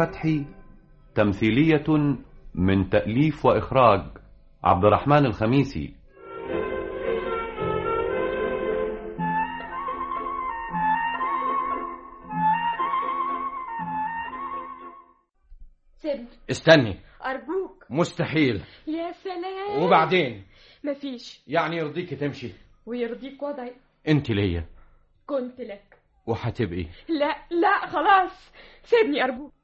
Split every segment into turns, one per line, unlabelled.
فتحي تمثيلية من تأليف وإخراج عبد الرحمن الخميسي
سيبني
استني
أرجوك
مستحيل
يا سلام
وبعدين
مفيش
يعني يرضيك تمشي
ويرضيك وضعي
انت ليا
كنت لك
وهتبقي
لا لا خلاص سيبني أرجوك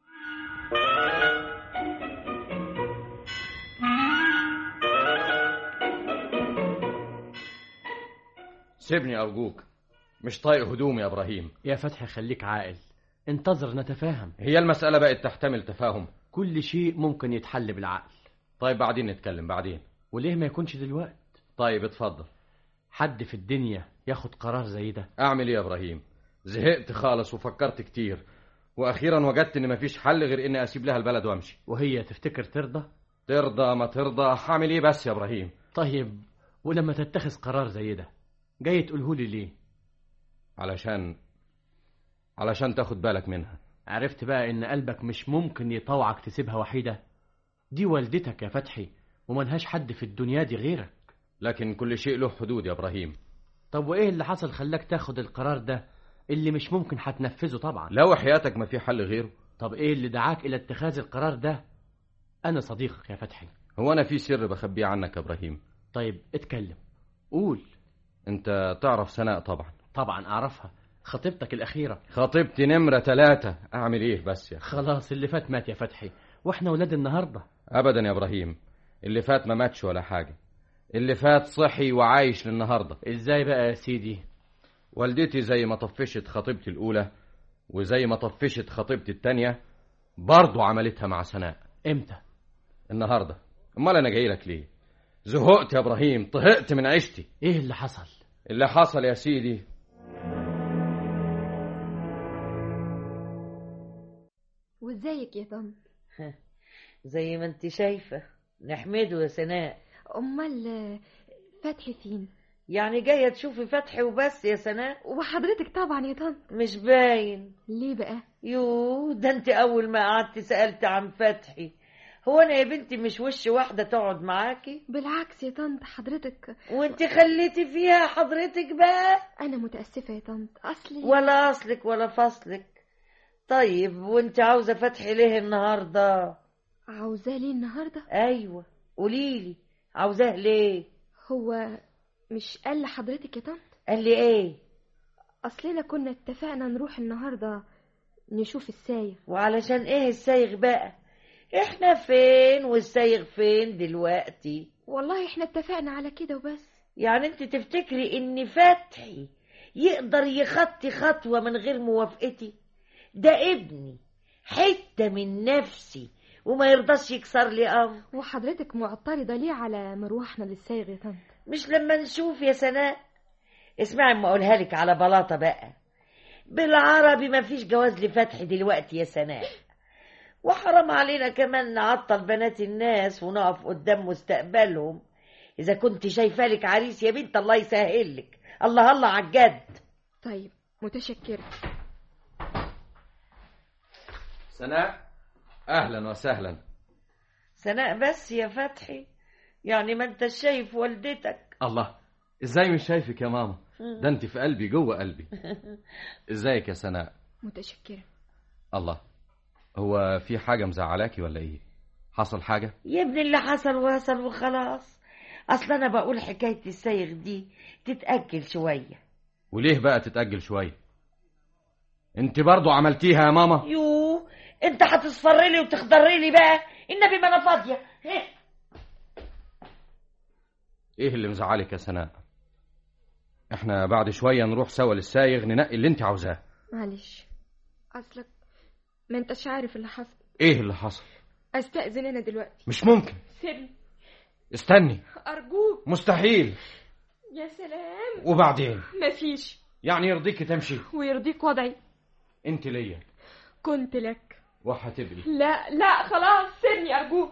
سيبني ارجوك مش طايق هدومي يا ابراهيم
يا فتحي خليك عاقل انتظر نتفاهم
هي المسألة بقت تحتمل تفاهم
كل شيء ممكن يتحل بالعقل
طيب بعدين نتكلم بعدين
وليه ما يكونش دلوقت
طيب اتفضل
حد في الدنيا ياخد قرار زي ده
اعمل ايه يا ابراهيم زهقت خالص وفكرت كتير واخيرا وجدت ان مفيش حل غير اني اسيب لها البلد وامشي
وهي تفتكر ترضى
ترضى ما ترضى هعمل ايه بس يا ابراهيم
طيب ولما تتخذ قرار زي ده جاي تقولهولي ليه
علشان علشان تاخد بالك منها
عرفت بقى ان قلبك مش ممكن يطوعك تسيبها وحيدة دي والدتك يا فتحي وملهاش حد في الدنيا دي غيرك
لكن كل شيء له حدود يا ابراهيم
طب وايه اللي حصل خلاك تاخد القرار ده اللي مش ممكن هتنفذه طبعا
لو حياتك ما في حل غيره
طب ايه اللي دعاك الى اتخاذ القرار ده انا صديقك يا فتحي
هو انا في سر بخبيه عنك يا ابراهيم
طيب اتكلم قول
انت تعرف سناء طبعا
طبعا اعرفها خطيبتك الاخيره
خطيبتي نمرة ثلاثة اعمل ايه بس يا
خلاص اللي فات مات يا فتحي واحنا ولاد النهارده
ابدا يا ابراهيم اللي فات ما ماتش ولا حاجة اللي فات صحي وعايش للنهاردة
ازاي بقى يا سيدي
والدتي زي ما طفشت خطيبتي الاولى وزي ما طفشت خطيبتي التانية برضو عملتها مع سناء
امتى
النهاردة امال انا جاي لك ليه زهقت يا ابراهيم طهقت من عيشتي
ايه اللي حصل
اللي حصل يا سيدي
وازيك يا طنط
زي ما انت شايفة نحمده يا سناء
امال آه، فتحي فين
يعني جاية تشوفي فتحي وبس يا سناء
وحضرتك طبعا يا طنط
مش باين
ليه بقى
يو ده انت اول ما قعدت سألت عن فتحي هو انا يا بنتي مش وش واحدة تقعد معاكي
بالعكس يا طنط حضرتك
وانت خليتي فيها حضرتك بقى
انا متاسفه يا طنط اصلي
ولا اصلك ولا فصلك طيب وانت عاوزة فتحي ليه النهاردة
عاوزاه ليه النهارده
ايوه قوليلي عاوزاه ليه
هو مش قال لحضرتك يا طنط
قال لي ايه
اصلنا كنا اتفقنا نروح النهارده نشوف السايغ
وعلشان ايه السايغ بقى احنا فين والسايغ فين دلوقتي
والله احنا اتفقنا على كده وبس
يعني انت تفتكري ان فتحي يقدر يخطي خطوة من غير موافقتي ده ابني حتة من نفسي وما يرضاش يكسر لي امر
وحضرتك معترضه ليه على مروحنا للسايغ يا طنط
مش لما نشوف يا سناء اسمعي ما اقولها لك على بلاطة بقى بالعربي ما فيش جواز لفتحي دلوقتي يا سناء وحرام علينا كمان نعطل بنات الناس ونقف قدام مستقبلهم اذا كنت شايفه لك عريس يا بنت الله يسهل لك الله الله على الجد
طيب متشكره
سناء اهلا وسهلا
سناء بس يا فتحي يعني ما انت شايف والدتك
الله ازاي مش شايفك يا ماما ده انت في قلبي جوه قلبي ازيك يا سناء
متشكره
الله هو في حاجة مزعلاكي ولا ايه حصل حاجة
يا ابني اللي حصل وصل وخلاص اصل انا بقول حكايه السايغ دي تتاجل شويه
وليه بقى تتأجل شوية انت برضو عملتيها يا ماما
يو انت هتصفري لي وتخضري لي بقى النبي ما انا فاضيه إيه؟
ايه اللي مزعلك يا سناء احنا بعد شوية نروح سوا للسايغ ننقي اللي انت عاوزاه
معلش اصلك ما انتش عارف اللي حصل
ايه اللي حصل
استأذن انا دلوقتي
مش ممكن
سيبني
استني
أرجوك
مستحيل
يا سلام
وبعدين
مفيش
يعني يرضيك تمشي
ويرضيك وضعي
انت ليا
كنت لك
وهتبقي
لا لا خلاص سيبني أرجوك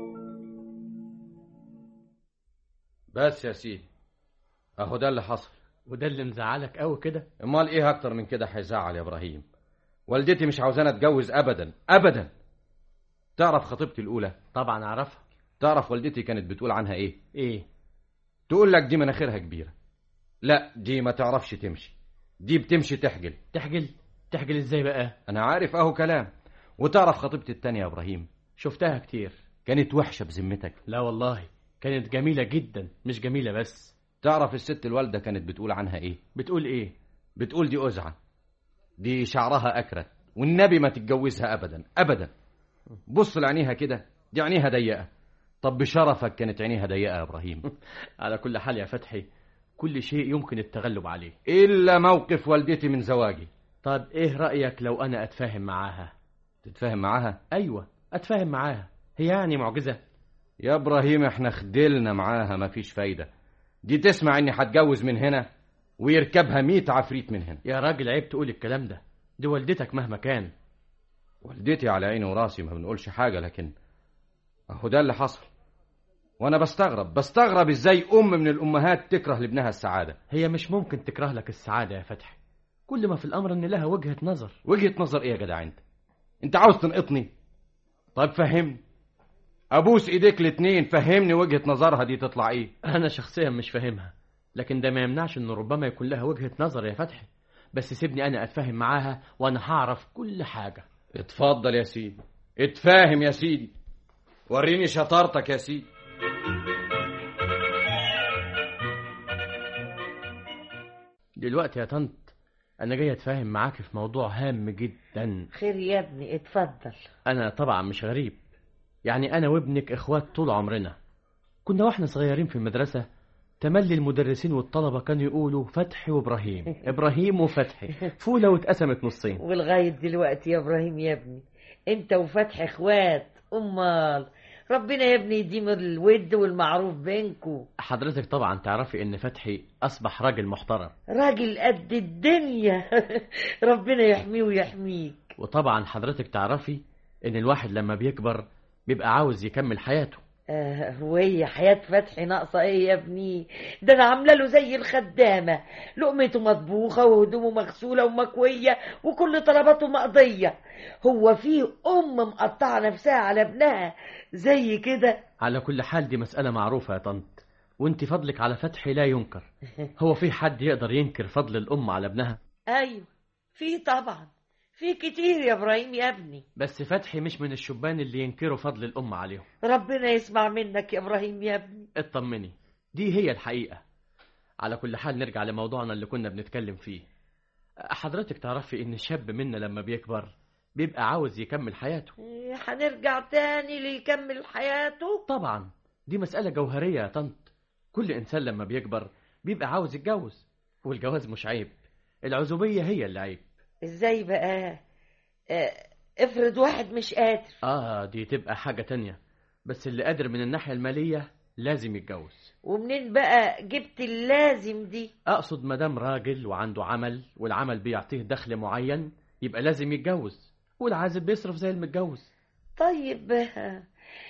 بس يا سيدي اهو ده اللي حصل
وده اللي مزعلك قوي كده
امال ايه اكتر من كده هيزعل يا ابراهيم والدتي مش عاوزاني اتجوز ابدا ابدا تعرف خطيبتي الاولى
طبعا اعرفها
تعرف والدتي كانت بتقول عنها ايه
ايه
تقول لك دي مناخيرها كبيره لا دي ما تعرفش تمشي دي بتمشي تحجل
تحجل تحجل ازاي بقى
انا عارف اهو كلام وتعرف خطيبتي التانية يا ابراهيم
شفتها كتير
كانت وحشه بذمتك
لا والله كانت جميلة جدا مش جميلة بس
تعرف الست الوالده كانت بتقول عنها ايه
بتقول ايه
بتقول دي أزعة دي شعرها أكرت والنبي ما تتجوزها أبدا أبدا بص لعينيها كده دي عينيها ضيقة طب بشرفك كانت عينيها ضيقة يا إبراهيم
على كل حال يا فتحي كل شيء يمكن التغلب عليه
إلا موقف والدتي من زواجي
طب ايه رأيك لو انا اتفاهم معاها
تتفاهم معاها
ايوه اتفاهم معاها هي يعني معجزة
يا إبراهيم إحنا خدلنا معاها مفيش فايدة دي تسمع إني هتجوز من هنا ويركبها ميت عفريت من هنا
يا راجل عيب تقول الكلام ده دي والدتك مهما كان
والدتي على عيني وراسي ما بنقولش حاجة لكن أهو ده اللي حصل وأنا بستغرب بستغرب إزاي أم من الأمهات تكره لابنها السعادة
هي مش ممكن تكره لك السعادة يا فتحي كل ما في الأمر إن لها وجهة نظر
وجهة نظر إيه يا جدع أنت أنت عاوز تنقطني طيب فهمني أبوس إيديك الاتنين فهمني وجهة نظرها دي تطلع إيه
أنا شخصيا مش فاهمها لكن ده ما يمنعش إنه ربما يكون لها وجهة نظر يا فتحي بس سيبني أنا أتفاهم معاها وأنا هعرف كل حاجة
اتفضل يا سيدي اتفاهم يا سيدي وريني شطارتك يا سيدي
دلوقتي يا طنط أنا جاي أتفاهم معاك في موضوع هام جدا
خير يا ابني اتفضل
أنا طبعا مش غريب يعني أنا وابنك إخوات طول عمرنا كنا واحنا صغيرين في المدرسة تملي المدرسين والطلبة كانوا يقولوا فتحي وإبراهيم إبراهيم وفتحي فولة واتقسمت نصين
ولغاية دلوقتي يا ابراهيم يا ابني انت وفتحي اخوات امال ربنا يا ابني يديم الود والمعروف بينكو
حضرتك طبعا تعرفي إن فتحي أصبح راجل محترم
راجل قد الدنيا ربنا يحميه ويحميك
وطبعا حضرتك تعرفي إن الواحد لما بيكبر بيبقى عاوز يكمل حياته
آه وهي حياة فتحي ناقصة ايه يا ابني ده انا عاملة له زي الخدامة لقمته مطبوخة وهدومه مغسولة ومكوية وكل طلباته مقضية هو فيه ام مقطعة نفسها على ابنها زي كده
على كل حال دي مسألة معروفة يا طنط وانت فضلك على فتحي لا ينكر هو في حد يقدر ينكر فضل الأم على ابنها
ايوه في طبعا في كتير يا ابراهيم يا ابني
بس فتحي مش من الشبان اللي ينكروا فضل الأم عليهم
ربنا يسمع منك يا ابراهيم يا ابني
اطمني دي هي الحقيقة على كل حال نرجع لموضوعنا اللي كنا بنتكلم فيه حضرتك تعرفي ان الشاب منا لما بيكبر بيبقى عاوز يكمل حياته
إيه، هنرجع تاني ليكمل حياته
طبعا دي مسألة جوهرية يا طنط كل إنسان لما بيكبر بيبقى عاوز يتجوز والجواز مش عيب العزوبية هي اللي عيب
ازاي بقى آه، افرض واحد مش قادر
آه دي تبقى حاجة تانية بس اللي قادر من الناحية المالية لازم يتجوز
ومنين بقى جبت اللازم دي
أقصد مدام راجل وعنده عمل والعمل بيعطيه دخل معين يبقى لازم يتجوز والعازب بيصرف زي المتجوز
طيب آه،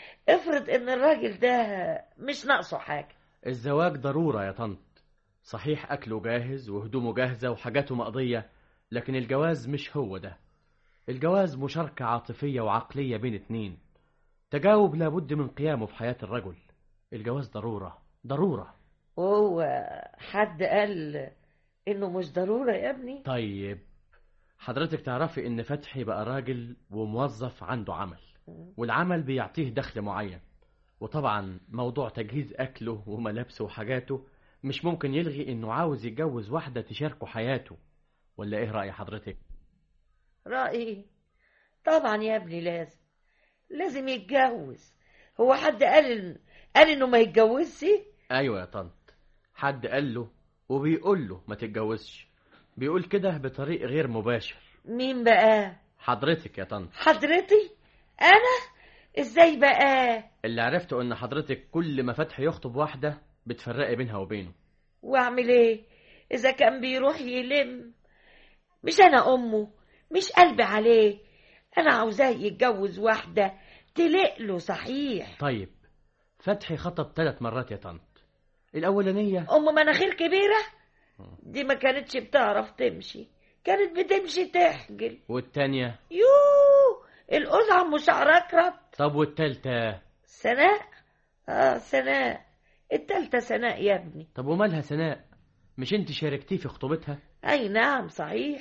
افرض ان الراجل ده مش ناقصه حاجة
الزواج ضرورة يا طنط صحيح أكله جاهز وهدومه جاهزة وحاجاته مقضية لكن الجواز مش هو ده الجواز مشاركة عاطفية وعقلية بين اتنين تجاوب لابد من قيامه في حياة الرجل الجواز ضرورة ضرورة
وهو حد قال انه مش ضرورة يا ابني
طيب حضرتك تعرفي ان فتحي بقى راجل وموظف عنده عمل والعمل بيعطيه دخل معين وطبعا موضوع تجهيز اكله وملابسه وحاجاته مش ممكن يلغي انه عاوز يتجوز واحدة تشاركه حياته ولا ايه رأي حضرتك
رأيي طبعا يا ابني لازم لازم يتجوز هو حد قال إن- قال انه ما يتجوزش
ايوه يا طنط حد قال له وبيقول له ما تتجوزش بيقول كده بطريق غير مباشر
مين بقى
حضرتك يا طنط
حضرتي انا ازاي بقى
اللي عرفته ان حضرتك كل ما فتحي يخطب واحدة بتفرقي بينها وبينه
واعمل ايه اذا كان بيروح يلم مش انا امه مش قلبي عليه انا عاوزاه يتجوز واحده تلق له صحيح
طيب فتحي خطب ثلاث مرات يا طنط الأولانية
ام مناخير كبيره دي ما كانتش بتعرف تمشي كانت بتمشي تحجل
والتانية
يوه القزعة مش عركرت
طب والتالتة
سناء اه سناء التالتة سناء يا ابني
طب ومالها سناء مش انت شاركتيه في خطوبتها
اي نعم صحيح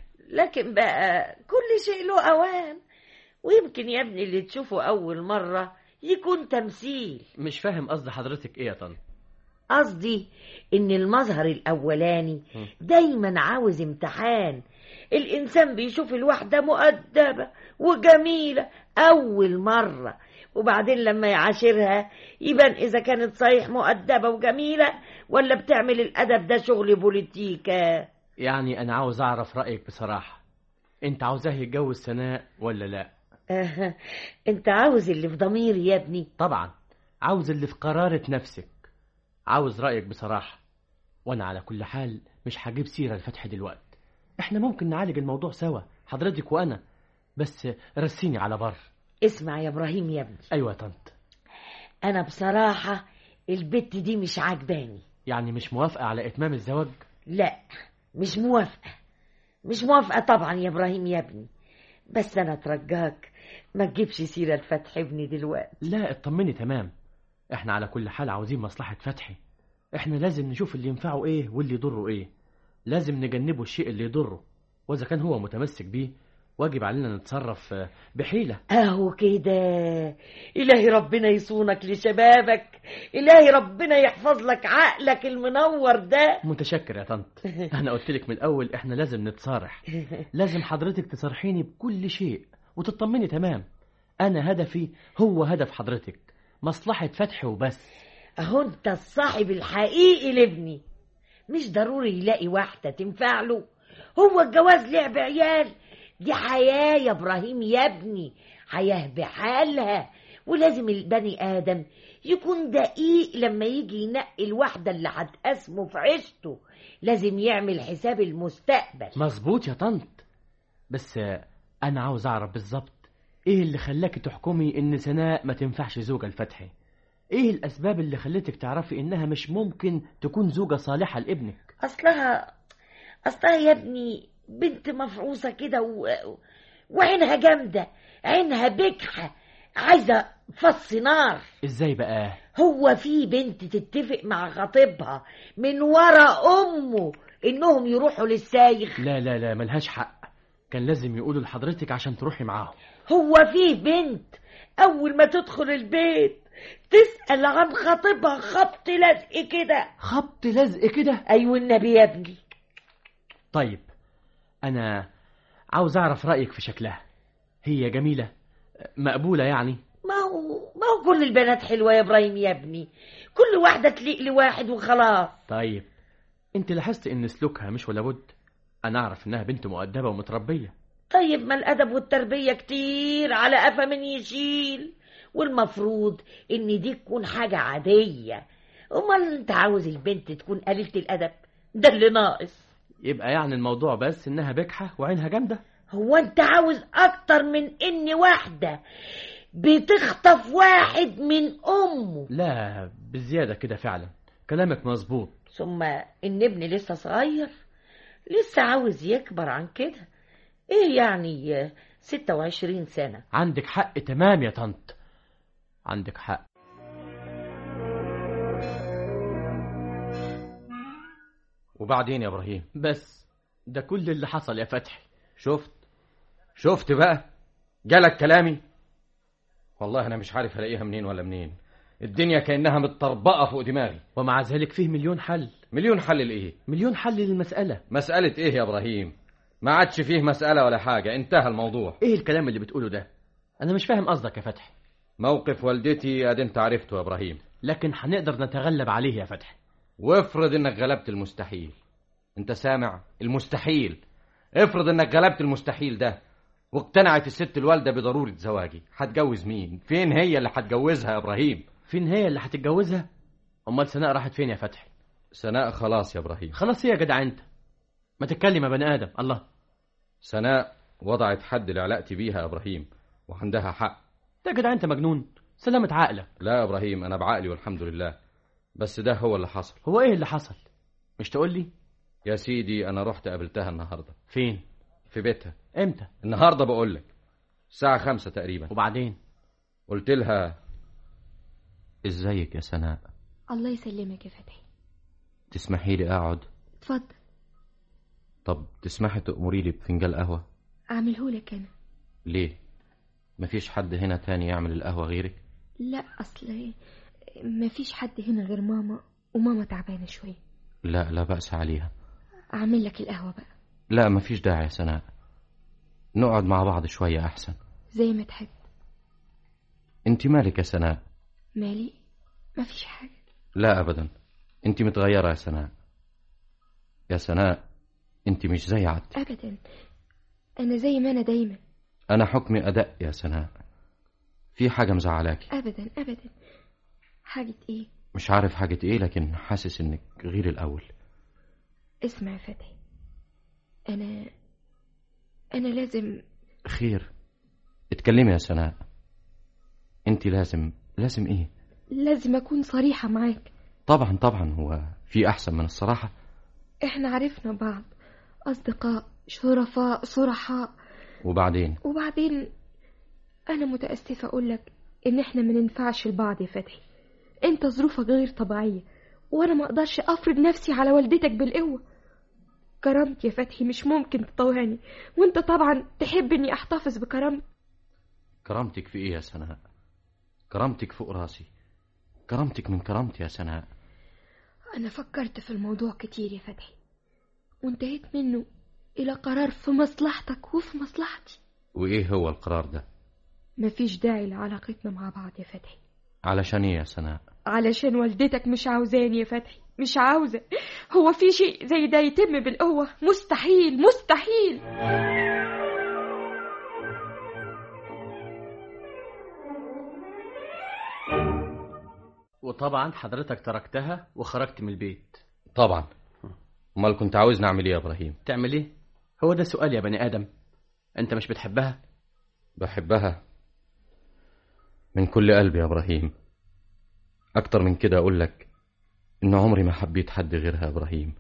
لكن بقى كل شيء له اوان ويمكن يا ابني اللي تشوفه اول مرة يكون تمثيل
مش فاهم قصد حضرتك ايه يا طن
قصدي ان المظهر الاولاني دايما عاوز امتحان الانسان بيشوف الواحدة مؤدبة وجميلة اول مرة وبعدين لما يعاشرها يبان اذا كانت صحيح مؤدبة وجميلة ولا بتعمل الادب ده شغل بوليتيكا
يعني انا عاوز اعرف رايك بصراحه انت عاوزاه يتجوز سناء ولا لا
آه، انت عاوز اللي في ضميري يا ابني
طبعا عاوز اللي في قرارة نفسك عاوز رايك بصراحه وانا على كل حال مش هجيب سيره لفتح دلوقتي احنا ممكن نعالج الموضوع سوا حضرتك وانا بس رسيني على بر
اسمع يا ابراهيم يا ابني
ايوه يا طنط
انا بصراحة البت دي مش عجباني
يعني مش موافقه على اتمام الزواج
لا مش موافقة مش موافقة طبعا يا ابراهيم يا ابني بس انا اترجاك ما تجيبش سيرة لفتح ابني دلوقتي
لا اطمني تمام احنا على كل حال عاوزين مصلحة فتحي احنا لازم نشوف اللي ينفعه ايه واللي يضره ايه لازم نجنبه الشيء اللي يضره واذا كان هو متمسك بيه واجب علينا نتصرف آه، بحيلة
اهو كده الهي ربنا يصونك لشبابك الهي ربنا يحفظ لك عقلك المنور ده
متشكر يا طنط انا قلت لك من الاول احنا لازم نتصارح لازم حضرتك تصارحيني بكل شيء وتطمني تمام انا هدفي هو هدف حضرتك مصلحة فتحي وبس
اهو انت الصاحب الحقيقي لابني مش ضروري يلاقي واحدة تنفع له هو الجواز لعب عيال دي حياة يا ابراهيم يا ابني حياة بحالها ولازم البني ادم يكون دقيق لما يجي ينقي الواحدة اللي هتقاسمه في عيشته لازم يعمل حساب المستقبل
مظبوط يا طنط بس آه، انا عاوز اعرف بالظبط ايه اللي خلاكي تحكمي ان سناء ما تنفعش زوجة لفتحي ايه الاسباب اللي خلتك تعرفي انها مش ممكن تكون زوجة صالحة لابنك
اصلها اصلها يا ابني بنت مفعوصة كده و... وعينها جامدة عينها بجحة عايزة فص نار
ازاي بقى
هو في بنت تتفق مع خطيبها من ورا امه انهم يروحوا للسايخ
لا لا لا ملهاش حق كان لازم يقولوا لحضرتك عشان تروحي معاهم
هو في بنت اول ما تدخل البيت تسأل عن خطيبها خبط لزق كده
خبط لزق كده
ايوه النبي يا ابني
طيب انا عاوز اعرف رايك في شكلها هي جميله مقبوله يعني
ما هو ما هو كل البنات حلوة يا ابراهيم يا ابني كل واحدة تليق لواحد وخلاص
طيب انت لاحظت ان سلوكها مش ولا بد انا اعرف انها بنت مؤدبه ومتربيه
طيب ما الأدب والتربية كتير على قفا من يشيل والمفروض إن دي تكون حاجة عادية أمال أنت عاوز البنت تكون قليلة الأدب ده اللي ناقص
يبقى يعني الموضوع بس انها بجحه وعينها جامده
هو أنت عاوز أكتر من إن واحدة بتخطف واحد من أمه
لا بزياده كده فعلا كلامك مظبوط
ثم إن ابني لسه صغير لسه عاوز يكبر عن كده إيه يعني ستة وعشرين سنة
عندك حق تمام يا طنط عندك حق
وبعدين يا ابراهيم
بس ده كل اللي حصل يا فتحي
شفت شفت بقى جالك كلامي والله انا مش عارف الاقيها منين ولا منين الدنيا كانها متطربقه فوق دماغي
ومع ذلك فيه مليون حل
مليون حل لايه
مليون حل للمسألة
مساله ايه يا ابراهيم ما عادش فيه مساله ولا حاجه انتهى الموضوع
ايه الكلام اللي بتقوله ده انا مش فاهم قصدك يا فتحي
موقف والدتي ادي انت عرفته يا ابراهيم
لكن هنقدر نتغلب عليه يا فتحي
وافرض انك غلبت المستحيل انت سامع المستحيل افرض انك غلبت المستحيل ده واقتنعت الست الوالده بضروره زواجي هتجوز مين فين هي اللي هتجوزها يا ابراهيم
فين هي اللي هتتجوزها امال سناء راحت فين يا فتحي
سناء خلاص يا ابراهيم
خلاص هي يا جدع انت ما تتكلم يا بني ادم الله
سناء وضعت حد لعلاقتي بيها يا ابراهيم وعندها حق
ده يا جدع انت مجنون سلامة عقلك
لا يا ابراهيم انا بعقلي والحمد لله بس ده هو اللي حصل
هو ايه اللي حصل مش تقول لي
يا سيدي انا رحت قابلتها النهارده
فين
في بيتها
امتى
النهارده بقول لك الساعه خمسة تقريبا
وبعدين
قلت لها ازيك يا سناء
الله يسلمك يا فتحي
تسمحي لي اقعد
اتفضل
طب تسمحي تأمري لي بفنجان قهوه
اعملهولك انا
ليه مفيش حد هنا تاني يعمل القهوه غيرك
لا اصل مفيش حد هنا غير ماما وماما تعبانه شويه
لا لا بأس عليها
اعمل لك القهوه بقى
لا مفيش داعي يا سناء نقعد مع بعض شويه احسن
زي ما تحب
انت مالك يا سناء
مالي مفيش حاجه
لا ابدا انت متغيره يا سناء يا سناء انت مش زي عادتك
ابدا انا زي ما انا دايما
انا حكمي اداء يا سناء في حاجه مزعلاكي
ابدا ابدا حاجه ايه
مش عارف حاجه ايه لكن حاسس انك غير الاول
اسمع يا فتحي انا انا لازم
خير اتكلمي يا سناء انت لازم لازم ايه
لازم اكون صريحه معاك
طبعا طبعا هو في احسن من الصراحه
احنا عرفنا بعض اصدقاء شرفاء صرحاء
وبعدين
وبعدين انا متاسفه اقول لك ان احنا ما ننفعش لبعض يا فتحي انت ظروفك غير طبيعيه وانا ما اقدرش افرض نفسي على والدتك بالقوه كرامتي يا فتحي مش ممكن تطوعني وانت طبعا تحب اني احتفظ بكرامتي
كرامتك في ايه يا سناء كرامتك فوق راسي كرامتك من كرامتي يا سناء
انا فكرت في الموضوع كتير يا فتحي وانتهيت منه الى قرار في مصلحتك وفي مصلحتي
وايه هو القرار ده
مفيش داعي لعلاقتنا مع بعض يا فتحي
علشان ايه يا سناء
علشان والدتك مش عاوزاني يا فتحي مش عاوزة هو في شيء زي ده يتم بالقوة مستحيل مستحيل
وطبعا حضرتك تركتها وخرجت من البيت
طبعا امال كنت عاوزني اعمل ايه يا ابراهيم
تعمل ايه هو ده سؤال يا بني ادم انت مش بتحبها
بحبها من كل قلبي يا ابراهيم اكتر من كده اقول لك ان عمري ما حبيت حد غيرها يا ابراهيم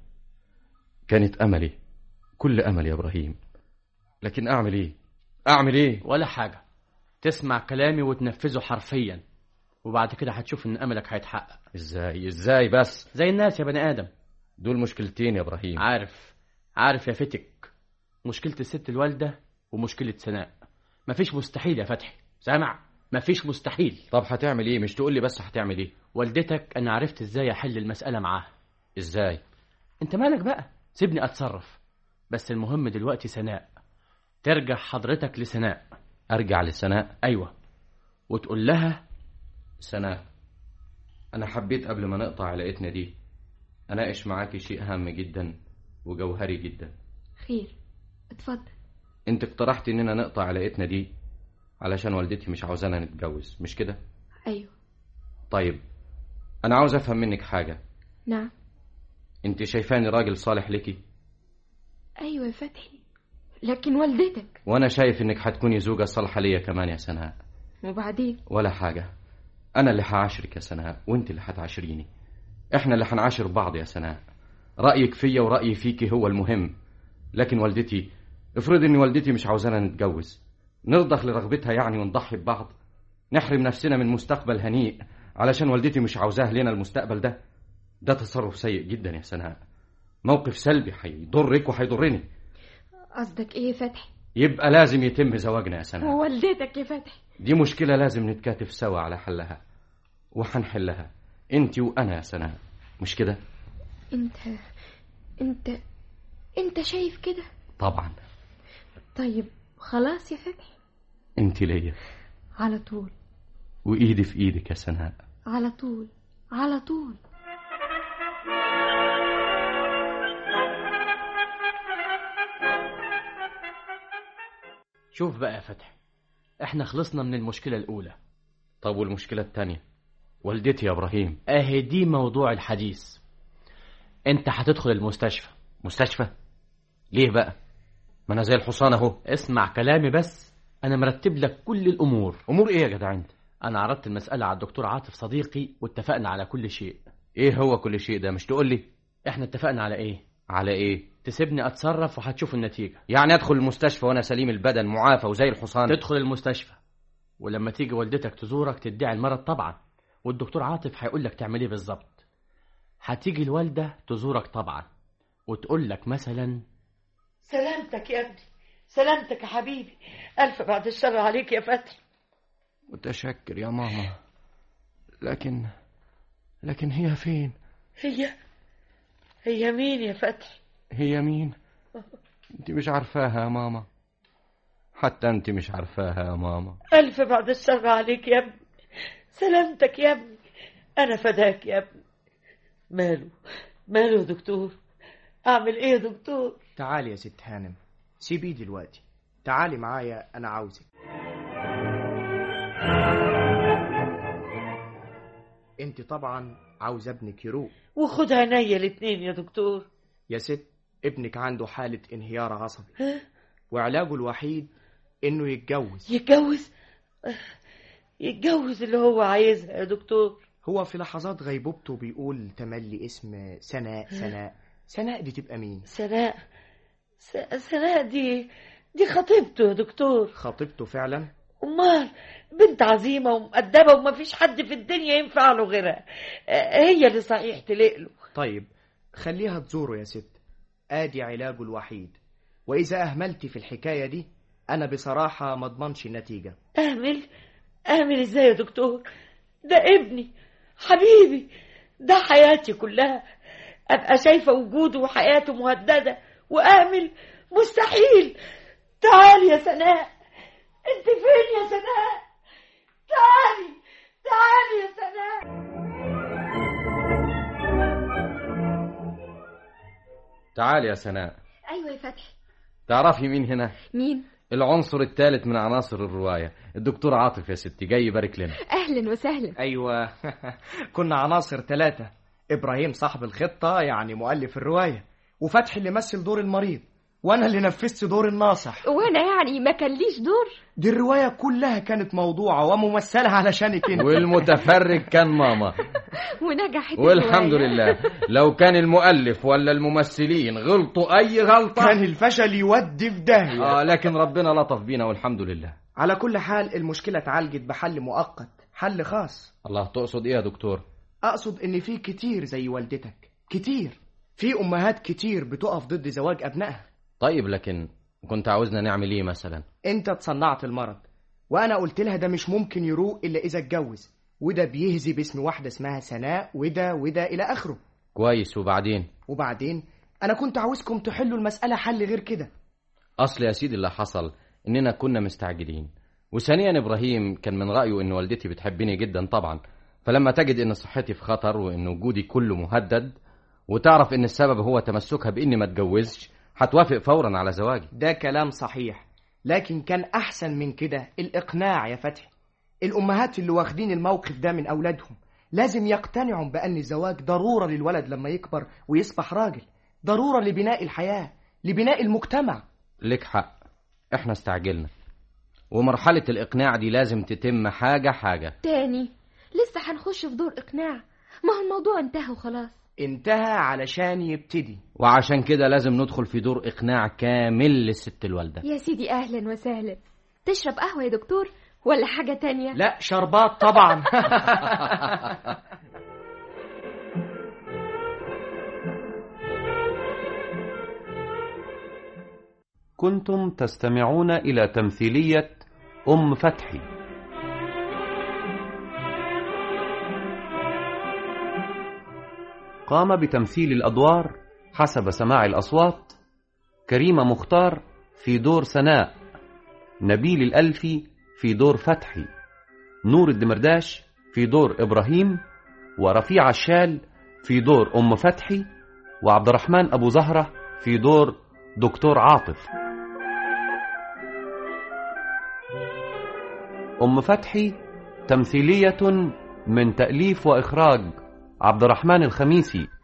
كانت املي كل امل يا ابراهيم لكن اعمل ايه اعمل ايه
ولا حاجه تسمع كلامي وتنفذه حرفيا وبعد كده هتشوف ان املك هيتحقق
ازاي ازاي بس
زي الناس يا بني ادم
دول مشكلتين يا ابراهيم
عارف عارف يا فتك مشكلة الست الوالدة ومشكلة سناء مفيش مستحيل يا فتحي سامع مفيش مستحيل
طب هتعمل ايه مش تقول لي بس هتعمل ايه
والدتك انا عرفت ازاي احل المسألة معاها
ازاي
انت مالك بقى سيبني اتصرف بس المهم دلوقتي سناء ترجع حضرتك لسناء
ارجع لسناء
ايوه وتقول لها
سناء انا حبيت قبل ما نقطع علاقتنا دي اناقش معاكي شيء هام جدا وجوهري جدا
خير اتفضل
انت اقترحت اننا نقطع علاقتنا دي علشان والدتي مش عاوزانا نتجوز مش كده
ايوه
طيب انا عاوز افهم منك حاجه
نعم
انت شايفاني راجل صالح ليكي
ايوه يا فتحي لكن والدتك
وانا شايف انك هتكوني زوجة صالحة ليا كمان يا سناء
وبعدين
ولا حاجة انا اللي هعاشرك يا سناء وانت اللي هتعاشريني احنا اللي هنعاشر بعض يا سناء رأيك فيا ورأيي فيكي هو المهم لكن والدتي افرض ان والدتي مش عاوزانا نتجوز نرضخ لرغبتها يعني ونضحي ببعض نحرم نفسنا من مستقبل هنيء علشان والدتي مش عاوزاه لنا المستقبل ده ده تصرف سيء جدا يا سناء موقف سلبي هيضرك وهيضرني
قصدك ايه يا فتحي
يبقى لازم يتم زواجنا يا سناء
ووالدتك يا فتحي
دي مشكلة لازم نتكاتف سوا على حلها وهنحلها انت وانا يا سناء مش كده
انت انت انت شايف كده
طبعا
طيب خلاص يا فتحي
انت ليا
على طول
وايدي في ايدك يا سناء
على طول على طول
شوف بقى يا فتحي احنا خلصنا من المشكلة الأولى
طب والمشكلة التانية والدتي يا ابراهيم
اهي دي موضوع الحديث انت هتدخل المستشفى
مستشفى ليه بقى ما انا زي الحصان اهو
اسمع كلامي بس انا مرتب لك كل الامور
امور ايه يا جدع انت
انا عرضت المسألة على الدكتور عاطف صديقي واتفقنا على كل شيء
ايه هو كل شيء ده مش تقول لي
احنا اتفقنا على ايه
على ايه
تسيبني اتصرف وهتشوف النتيجه
يعني ادخل المستشفى وانا سليم البدن معافى وزي الحصان
تدخل المستشفى ولما تيجي والدتك تزورك تدعي المرض طبعا والدكتور عاطف هيقول لك تعمل ايه بالظبط هتيجي الوالده تزورك طبعا وتقول لك مثلا
سلامتك يا ابني سلامتك يا حبيبي ألف بعد الشر عليك يا فتحي
متشكر يا ماما لكن لكن هي فين
هي هي مين يا فتحي
هي مين انت مش عارفاها يا ماما حتى انت مش عارفاها يا ماما
ألف بعد الشر عليك يا ابني سلامتك يا ابني أنا فداك يا ابني ماله ماله يا دكتور أعمل إيه يا دكتور
تعالي يا ست هانم سيبيه دلوقتي تعالي معايا انا عاوزك انت طبعا عاوز ابنك يروق
وخد عينيا الاتنين يا دكتور
يا ست ابنك عنده حالة انهيار عصبي
ها؟
وعلاجه الوحيد انه يتجوز
يتجوز يتجوز اللي هو عايزها يا دكتور
هو في لحظات غيبوبته بيقول تملي اسم سناء سناء سناء دي تبقى مين
سناء س- سناء دي دي خطيبته يا دكتور
خطيبته فعلا
امال بنت عظيمة ومؤدبة وما فيش حد في الدنيا ينفع له غيرها آه، هي اللي صحيح تليق له
طيب خليها تزوره يا ست ادي علاجه الوحيد واذا اهملتي في الحكاية دي انا بصراحة ما اضمنش النتيجة
اعمل اعمل ازاي يا دكتور ده ابني حبيبي ده حياتي كلها ابقى شايفة وجوده وحياته مهددة واعمل مستحيل تعالي يا سناء انت فين يا سناء تعالي تعالي يا سناء
تعالي يا سناء
ايوه يا فتحي
تعرفي مين هنا
مين
العنصر الثالث من عناصر الرواية الدكتور عاطف يا ستي جاي يبارك لنا
اهلا وسهلا
ايوه كنا عناصر ثلاثة ابراهيم صاحب الخطة يعني مؤلف الرواية وفتحي اللي مثل دور المريض وانا اللي نفذت دور الناصح
وانا يعني ما كان ليش دور
دي الرواية كلها كانت موضوعة وممثلة علشانك انت
والمتفرج كان ماما
ونجحت
والحمد
الرواية.
لله لو كان المؤلف ولا الممثلين غلطوا اي غلطة
كان الفشل يودي في داهية
آه لكن ربنا لطف بينا والحمد لله
على كل حال المشكلة اتعالجت بحل مؤقت حل خاص
الله تقصد ايه يا دكتور
اقصد ان في كتير زي والدتك كتير في امهات كتير بتقف ضد زواج ابنائها
طيب لكن كنت عاوزنا نعمل ايه مثلا
انت تصنعت المرض وانا قلت لها ده مش ممكن يروق الا اذا اتجوز وده بيهزي باسم واحدة اسمها سناء وده وده الى اخره
كويس وبعدين
وبعدين انا كنت عاوزكم تحلوا المسألة حل غير كده
اصل يا سيدي اللي حصل اننا كنا مستعجلين وثانيا ابراهيم كان من رايه ان والدتي بتحبني جدا طبعا فلما تجد ان صحتي في خطر وان وجودي كله مهدد وتعرف ان السبب هو تمسكها باني ما اتجوزش هتوافق فورا على زواجي
ده كلام صحيح لكن كان احسن من كده الاقناع يا فتحي الامهات اللي واخدين الموقف ده من اولادهم لازم يقتنعوا بان الزواج ضروره للولد لما يكبر ويصبح راجل ضروره لبناء الحياه لبناء المجتمع
لك حق احنا استعجلنا ومرحلة الإقناع دي لازم تتم حاجة حاجة
تاني لسه هنخش في دور اقناع ما هو الموضوع انتهى وخلاص
انتهى علشان يبتدي
وعشان كده لازم ندخل في دور إقناع كامل للست الوالدة
يا سيدي اهلا وسهلا تشرب قهوة يا دكتور ولا حاجة تانية
لا شربات طبعا
كنتم تستمعون إلى تمثيلية أم فتحي قام بتمثيل الأدوار حسب سماع الأصوات كريمة مختار في دور سناء نبيل الألفي في دور فتحي نور الدمرداش في دور إبراهيم ورفيع الشال في دور أم فتحي وعبد الرحمن أبو زهرة في دور دكتور عاطف أم فتحي تمثيلية من تأليف وإخراج عبد الرحمن الخميسي